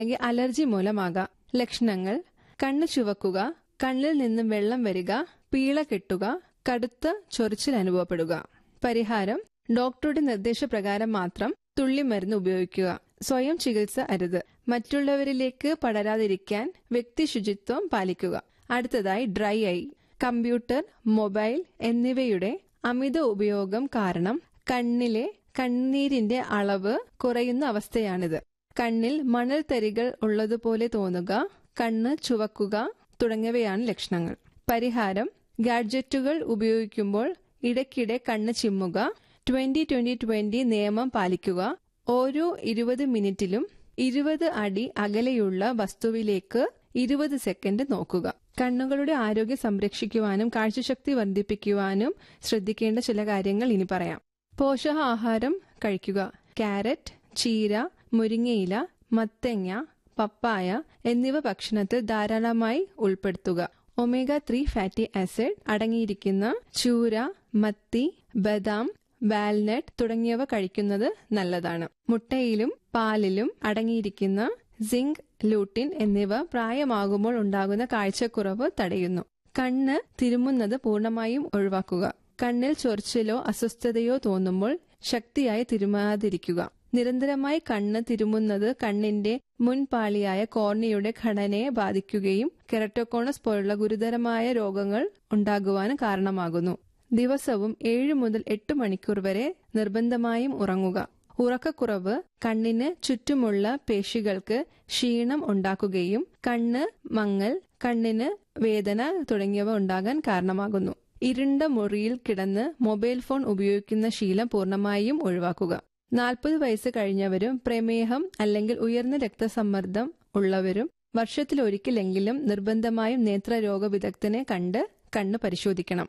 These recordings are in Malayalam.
അല്ലെങ്കിൽ അലർജി മൂലമാകാം ലക്ഷണങ്ങൾ കണ്ണ് ചുവക്കുക കണ്ണിൽ നിന്നും വെള്ളം വരിക പീള കെട്ടുക കടുത്ത ചൊറിച്ചിൽ അനുഭവപ്പെടുക പരിഹാരം ഡോക്ടറുടെ നിർദ്ദേശപ്രകാരം മാത്രം തുള്ളിമരുന്ന് ഉപയോഗിക്കുക സ്വയം ചികിത്സ അരുത് മറ്റുള്ളവരിലേക്ക് പടരാതിരിക്കാൻ വ്യക്തി ശുചിത്വം പാലിക്കുക അടുത്തതായി ഡ്രൈ ഐ കമ്പ്യൂട്ടർ മൊബൈൽ എന്നിവയുടെ അമിത ഉപയോഗം കാരണം കണ്ണിലെ കണ്ണീരിന്റെ അളവ് കുറയുന്ന അവസ്ഥയാണിത് കണ്ണിൽ മണൽത്തരികൾ ഉള്ളതുപോലെ തോന്നുക കണ്ണ് ചുവക്കുക തുടങ്ങിയവയാണ് ലക്ഷണങ്ങൾ പരിഹാരം ഗാഡ്ജറ്റുകൾ ഉപയോഗിക്കുമ്പോൾ ഇടയ്ക്കിടെ കണ്ണ് ചിമ്മുക ട്വന്റി ട്വന്റി ട്വന്റി നിയമം പാലിക്കുക ഓരോ ഇരുപത് മിനിറ്റിലും ഇരുപത് അടി അകലെയുള്ള വസ്തുവിലേക്ക് ഇരുപത് സെക്കൻഡ് നോക്കുക കണ്ണുകളുടെ ആരോഗ്യം സംരക്ഷിക്കുവാനും കാഴ്ചശക്തി വർദ്ധിപ്പിക്കുവാനും ശ്രദ്ധിക്കേണ്ട ചില കാര്യങ്ങൾ ഇനി പറയാം പോഷകാഹാരം കഴിക്കുക കാരറ്റ് ചീര മുരിങ്ങയില മത്തങ്ങ പപ്പായ എന്നിവ ഭക്ഷണത്തിൽ ധാരാളമായി ഉൾപ്പെടുത്തുക ഒമേഗ ത്രീ ഫാറ്റി ആസിഡ് അടങ്ങിയിരിക്കുന്ന ചൂര മത്തി ബദാം വാൽനട്ട് തുടങ്ങിയവ കഴിക്കുന്നത് നല്ലതാണ് മുട്ടയിലും പാലിലും അടങ്ങിയിരിക്കുന്ന സിങ്ക് ലൂട്ടിൻ എന്നിവ പ്രായമാകുമ്പോൾ ഉണ്ടാകുന്ന കാഴ്ചക്കുറവ് തടയുന്നു കണ്ണ് തിരുമുന്നത് പൂർണ്ണമായും ഒഴിവാക്കുക കണ്ണിൽ ചൊറിച്ചിലോ അസ്വസ്ഥതയോ തോന്നുമ്പോൾ ശക്തിയായി തിരുമാതിരിക്കുക നിരന്തരമായി കണ്ണ് തിരുമുന്നത് കണ്ണിന്റെ മുൻപാളിയായ കോർണിയുടെ ഘടനയെ ബാധിക്കുകയും കെറട്ടോകോണസ് പോലുള്ള ഗുരുതരമായ രോഗങ്ങൾ ഉണ്ടാകുവാനും കാരണമാകുന്നു ദിവസവും ഏഴ് മുതൽ എട്ട് മണിക്കൂർ വരെ നിർബന്ധമായും ഉറങ്ങുക ഉറക്കക്കുറവ് കണ്ണിന് ചുറ്റുമുള്ള പേശികൾക്ക് ക്ഷീണം ഉണ്ടാക്കുകയും കണ്ണ് മങ്ങൽ കണ്ണിന് വേദന തുടങ്ങിയവ ഉണ്ടാകാൻ കാരണമാകുന്നു ഇരുണ്ട മുറിയിൽ കിടന്ന് മൊബൈൽ ഫോൺ ഉപയോഗിക്കുന്ന ശീലം പൂർണ്ണമായും ഒഴിവാക്കുക നാൽപ്പത് വയസ്സ് കഴിഞ്ഞവരും പ്രമേഹം അല്ലെങ്കിൽ ഉയർന്ന രക്തസമ്മർദ്ദം ഉള്ളവരും വർഷത്തിൽ ഒരിക്കലെങ്കിലും നിർബന്ധമായും നേത്രരോഗ വിദഗ്ധനെ കണ്ട് കണ്ണ് പരിശോധിക്കണം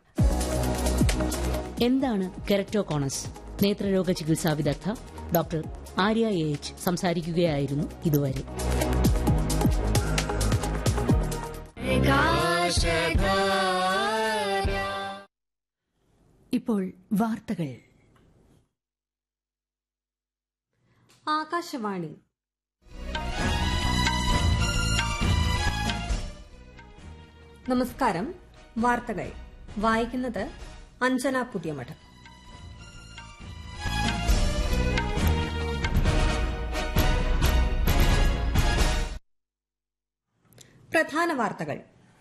എന്താണ് കെറക്ടോകോണസ് നേത്രരോഗ ചികിത്സാ വിദഗ്ധ ഡോക്ടർ ആര്യ എ എച്ച് സംസാരിക്കുകയായിരുന്നു ഇതുവരെ ഇപ്പോൾ വാർത്തകൾ ആകാശവാണി നമസ്കാരം വാർത്തകൾ വായിക്കുന്നത് അഞ്ജന പുതിയമഠം പ്രധാന വാർത്തകൾ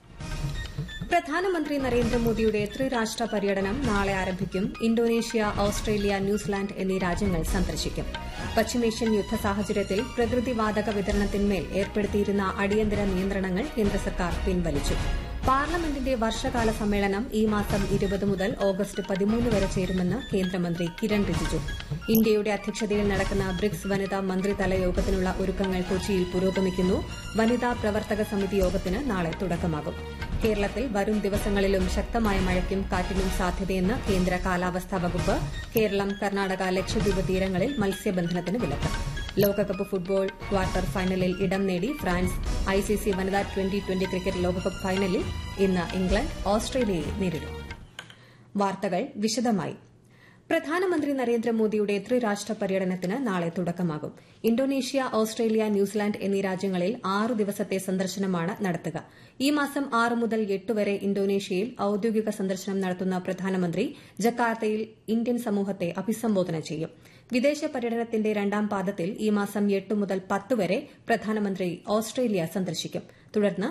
പ്രധാനമന്ത്രി നരേന്ദ്രമോദിയുടെ ത്രിരാഷ്ട്ര പര്യടനം നാളെ ആരംഭിക്കും ഇന്തോനേഷ്യ ഓസ്ട്രേലിയ ന്യൂസിലാൻഡ് എന്നീ രാജ്യങ്ങൾ സന്ദർശിക്കും പശ്ചിമേഷ്യൻ യുദ്ധ സാഹചര്യത്തിൽ പ്രകൃതിവാതക വിതരണത്തിന്മേൽ ഏർപ്പെടുത്തിയിരുന്ന അടിയന്തര നിയന്ത്രണങ്ങൾ കേന്ദ്ര സർക്കാർ പിൻവലിച്ചു പാർലമെന്റിന്റെ വർഷകാല സമ്മേളനം ഈ മാസം ഇരുപത് മുതൽ ഓഗസ്റ്റ് പതിമൂന്ന് വരെ ചേരുമെന്ന് കേന്ദ്രമന്ത്രി കിരൺ റിജിജു ഇന്ത്യയുടെ അധ്യക്ഷതയിൽ നടക്കുന്ന ബ്രിക്സ് വനിതാ മന്ത്രിതല യോഗത്തിനുള്ള ഒരുക്കങ്ങൾ കൊച്ചിയിൽ പുരോഗമിക്കുന്നു വനിതാ പ്രവർത്തക സമിതി യോഗത്തിന് നാളെ തുടക്കമാകും കേരളത്തിൽ വരും ദിവസങ്ങളിലും ശക്തമായ മഴയ്ക്കും കാറ്റിനും സാധ്യതയെന്ന് കേന്ദ്ര കാലാവസ്ഥാ വകുപ്പ് കേരളം കർണാടക ലക്ഷദ്വീപ് തീരങ്ങളിൽ മത്സ്യബന്ധനത്തിന് വിലക്ക് ലോകകപ്പ് ഫുട്ബോൾ ക്വാർട്ടർ ഫൈനലിൽ ഇടം നേടി ഫ്രാൻസ് ഐസിസി വനിതാ ട്വന്റി ട്വന്റി ക്രിക്കറ്റ് ലോകകപ്പ് ഫൈനലിൽ ഇന്ന് ഇംഗ്ലണ്ട് ഓസ്ട്രേലിയയെ നേരിടും വാർത്തകൾ വിശദമായി പ്രധാനമന്ത്രി നരേന്ദ്രമോദിയുടെ ത്രിരാഷ്ട്ര പര്യടനത്തിന് നാളെ തുടക്കമാകും ഇന്തോനേഷ്യ ഓസ്ട്രേലിയ ന്യൂസിലാൻഡ് എന്നീ രാജ്യങ്ങളിൽ ആറു ദിവസത്തെ സന്ദർശനമാണ് നടത്തുക ഈ മാസം ആറ് മുതൽ എട്ട് വരെ ഇന്തോനേഷ്യയിൽ ഔദ്യോഗിക സന്ദർശനം നടത്തുന്ന പ്രധാനമന്ത്രി ജക്കാർത്തയിൽ ഇന്ത്യൻ സമൂഹത്തെ അഭിസംബോധന ചെയ്യും വിദേശ പര്യടനത്തിന്റെ രണ്ടാം പാദത്തിൽ ഈ മാസം എട്ട് മുതൽ പത്ത് വരെ പ്രധാനമന്ത്രി ഓസ്ട്രേലിയ സന്ദർശിക്കും തുടർന്ന്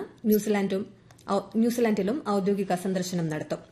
ന്യൂസിലാൻഡിലും ഔദ്യോഗിക സന്ദർശനം നടത്തും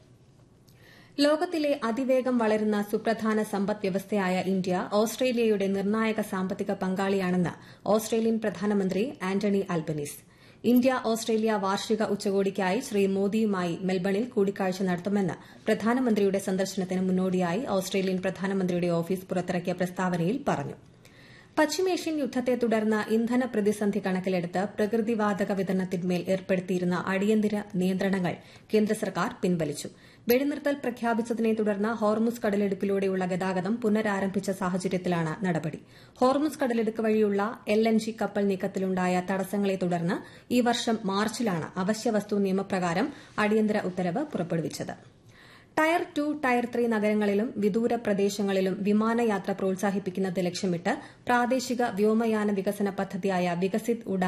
ലോകത്തിലെ അതിവേഗം വളരുന്ന സുപ്രധാന സമ്പദ് വ്യവസ്ഥയായ ഇന്ത്യ ഓസ്ട്രേലിയയുടെ നിർണായക സാമ്പത്തിക പങ്കാളിയാണെന്ന് ഓസ്ട്രേലിയൻ പ്രധാനമന്ത്രി ആന്റണി ആൽബനീസ് ഇന്ത്യ ഓസ്ട്രേലിയ വാർഷിക ഉച്ചകോടിക്കായി ശ്രീ മോദിയുമായി മെൽബണിൽ കൂടിക്കാഴ്ച നടത്തുമെന്ന് പ്രധാനമന്ത്രിയുടെ സന്ദർശനത്തിന് മുന്നോടിയായി ഓസ്ട്രേലിയൻ പ്രധാനമന്ത്രിയുടെ ഓഫീസ് പുറത്തിറക്കിയ പ്രസ്താവനയിൽ പറഞ്ഞു പശ്ചിമേഷ്യൻ യുദ്ധത്തെ തുടർന്ന് ഇന്ധന പ്രതിസന്ധി കണക്കിലെടുത്ത് പ്രകൃതിവാതക വിതരണത്തിന്മേൽ ഏർപ്പെടുത്തിയിരുന്ന അടിയന്തര നിയന്ത്രണങ്ങൾ കേന്ദ്ര സർക്കാർ പിൻവലിച്ചു വെടിനിർത്തൽ പ്രഖ്യാപിച്ചതിനെ തുടർന്ന് ഹോർമുസ് കടലിടുക്കിലൂടെയുള്ള ഗതാഗതം പുനരാരംഭിച്ച സാഹചര്യത്തിലാണ് നടപടി ഹോർമുസ് കടലിടുക്ക് വഴിയുള്ള എൽ എൻ ജി കപ്പൽ നീക്കത്തിലുണ്ടായ തടസ്സങ്ങളെ തുടർന്ന് ഈ വർഷം മാർച്ചിലാണ് അവശ്യവസ്തു നിയമപ്രകാരം അടിയന്തര ഉത്തരവ് പുറപ്പെടുവിച്ചത് ടയർ ടു ടയർ ത്രീ നഗരങ്ങളിലും വിദൂര പ്രദേശങ്ങളിലും വിമാനയാത്ര പ്രോത്സാഹിപ്പിക്കുന്നത് ലക്ഷ്യമിട്ട് പ്രാദേശിക വ്യോമയാന വികസന പദ്ധതിയായ വികസിത് ഉഡാൻ